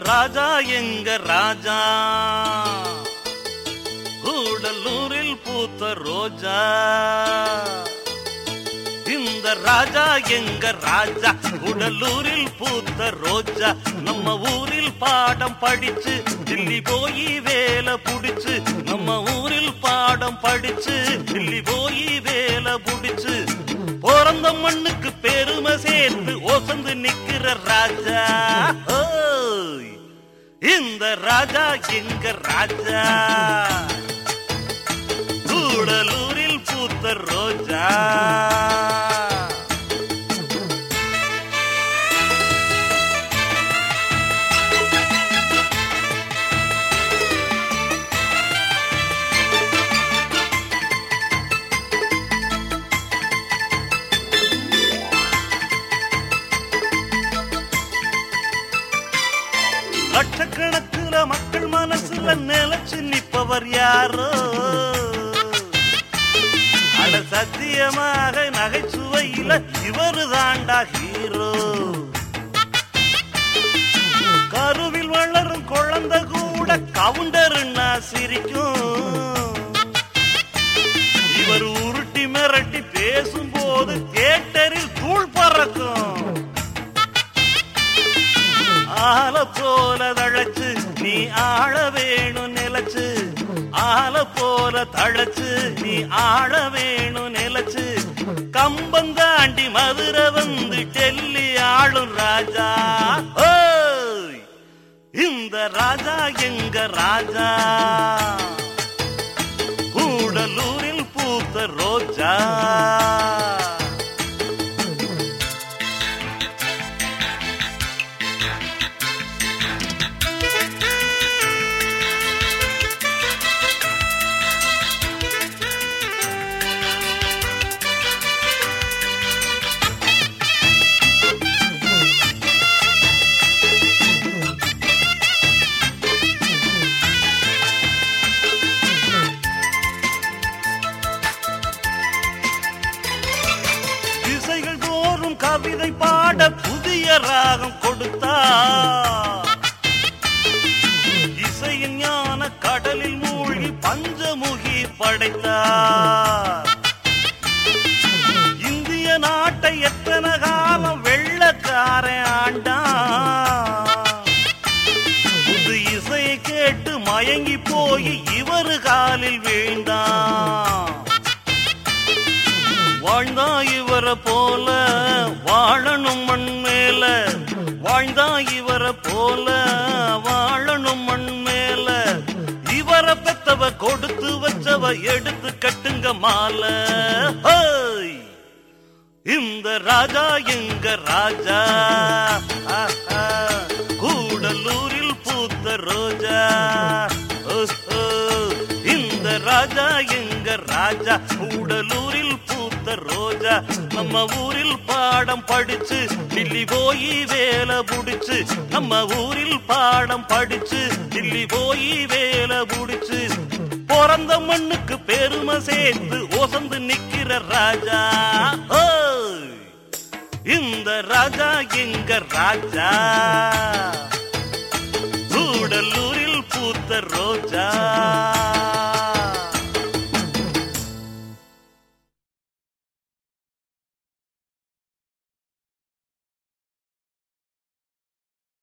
ராஜா எங்க ராஜா கூடலூரில் பூத்த ரோஜா இந்த ராஜா எங்க ராஜா உடலூரில் பூத்த ரோஜா நம்ம ஊரில் பாடம் படிச்சு தில்லி போய் வேலை புடிச்சு நம்ம ஊரில் பாடம் படிச்சு தில்லி போய் வேலை புடிச்சு பிறந்த மண்ணுக்கு பெருமை சேர்த்து ஓசந்து நிக்கிற ராஜா ஓய், இந்த ராஜா எங்க ராஜா கூடலூரில் பூத்த ரோஜா லட்சக்கணக்கில் மக்கள் மனசுல நிலைச்சு நிப்பவர் யாரோ அட சத்தியமாக நகைச்சுவையில இவரு தாண்டா ஹீரோ கருவில் வளரும் குழந்தை கூட கவுண்டருன்னா சிரிக்கும் இவர் உருட்டி மிரட்டி பேசும்போது தியேட்டரில் தூள் பறக்கும் ஆள போல தழைச்சு நீ ஆள வேணும் நிலச்சு ஆள போல தழைச்சு நீ ஆள வேணும் நிலச்சு கம்பந்தாண்டி மதுரை வந்து டெல்லி ஆளும் ராஜா ஓய்! இந்த ராஜா எங்க ராஜா கூடலூரில் பூத்த ரோஜா திசைகள் தோறும் கவிதை பாட புதிய ராகம் கொடுத்தா இசையின் ஞான கடலில் மூழ்கி பஞ்சமுகி படைத்தார் இந்திய நாட்டை எத்தனை காலம் வெள்ளக்காரன் ஆண்டான் புது இசையை கேட்டு மயங்கி போய் இவரு காலில் வீழ்ந்தான் வாழ்ந்தா இவரை போல வாழணும் மண் மேல வாழ்ந்தா இவரை போல வாழணும் மண் மேல இவரை பெத்தவ கொடுத்து வச்சவ எடுத்து கட்டுங்க மாலை ஹோய்! இந்த ராஜா எங்க ராஜா ஆஹா, கூடலூரில் பூத்த ரோஜா ஓஹ், ஓஹ். இந்த ராஜா எங்க ராஜா கூடலூரில் பூத்த ரோஜா நம்ம ஊரில் பாடம் படிச்சு தில்லி போய் வேலை புடிச்சு நம்ம ஊரில் பாடம் படிச்சு தில்லி போய் வேலை புடிச்சு பிறந்த மண்ணுக்கு பெருமை சேர்த்து ஒசந்து நிக்கிற ராஜா ஓய்! இந்த ராஜா எங்க ராஜா